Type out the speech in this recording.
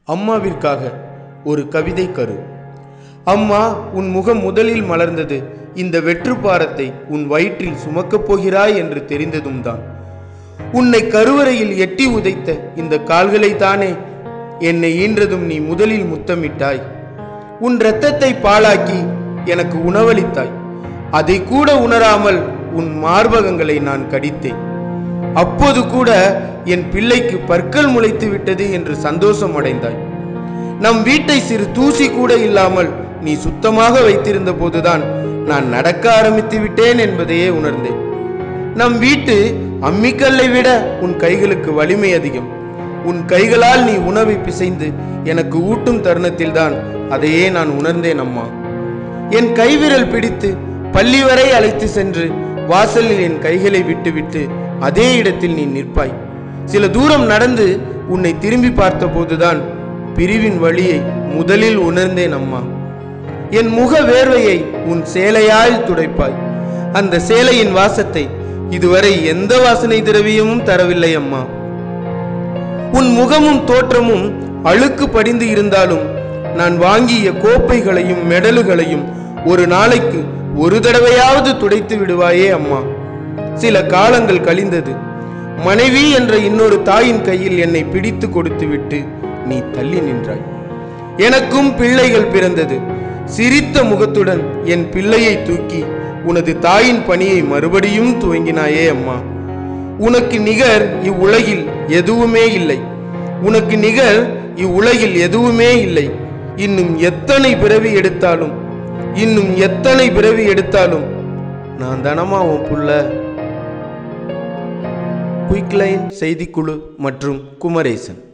அம்மாவிற்காக ஒரு கவிதை கரு அம்மா உன் முகம் முதலில் மலர்ந்தது இந்த வெற்றுப்பாரத்தை உன் வயிற்றில் சுமக்கப் போகிறாய் என்று தெரிந்ததும் தான் உன்னை கருவறையில் எட்டி உதைத்த இந்த கால்களை தானே என்னை ஈன்றதும் நீ முதலில் முத்தமிட்டாய் உன் இரத்தத்தை பாழாக்கி எனக்கு உணவளித்தாய் அதை கூட உணராமல் உன் மார்பகங்களை நான் கடித்தேன் அப்போது கூட என் பிள்ளைக்கு பற்கள் முளைத்து விட்டது என்று சந்தோஷம் அடைந்தாய் நம் வீட்டை சிறு தூசி கூட இல்லாமல் நீ சுத்தமாக வைத்திருந்த போதுதான் நான் நடக்க ஆரம்பித்து விட்டேன் என்பதையே உணர்ந்தேன் நம் வீட்டு அம்மிக்கல்லை விட உன் கைகளுக்கு வலிமை அதிகம் உன் கைகளால் நீ உணவை பிசைந்து எனக்கு ஊட்டும் தருணத்தில்தான் அதையே நான் உணர்ந்தேன் அம்மா என் கைவிரல் பிடித்து பள்ளி வரை அழைத்து சென்று வாசலில் என் கைகளை விட்டுவிட்டு அதே இடத்தில் நீ நிற்பாய் சில தூரம் நடந்து உன்னை திரும்பி பார்த்தபோதுதான் பிரிவின் வழியை முதலில் உணர்ந்தேன் அம்மா என் முக வேர்வையை உன் சேலையால் துடைப்பாய் அந்த சேலையின் வாசத்தை இதுவரை எந்த வாசனை திரவியமும் தரவில்லை அம்மா உன் முகமும் தோற்றமும் அழுக்கு படிந்து இருந்தாலும் நான் வாங்கிய கோப்பைகளையும் மெடலுகளையும் ஒரு நாளைக்கு ஒரு தடவையாவது துடைத்து விடுவாயே அம்மா சில காலங்கள் கழிந்தது மனைவி என்ற இன்னொரு தாயின் கையில் என்னை பிடித்து கொடுத்துவிட்டு நீ தள்ளி நின்றாய் எனக்கும் பிள்ளைகள் பிறந்தது சிரித்த முகத்துடன் என் பிள்ளையை தூக்கி உனது தாயின் பணியை மறுபடியும் துவங்கினாயே அம்மா உனக்கு நிகர் இவ்வுலகில் எதுவுமே இல்லை உனக்கு நிகர் இவ்வுலகில் எதுவுமே இல்லை இன்னும் எத்தனை பிறவி எடுத்தாலும் இன்னும் எத்தனை பிறவி எடுத்தாலும் நான் தானமா உன் புள்ள குயிக்லைன் செய்திக்குழு மற்றும் குமரேசன்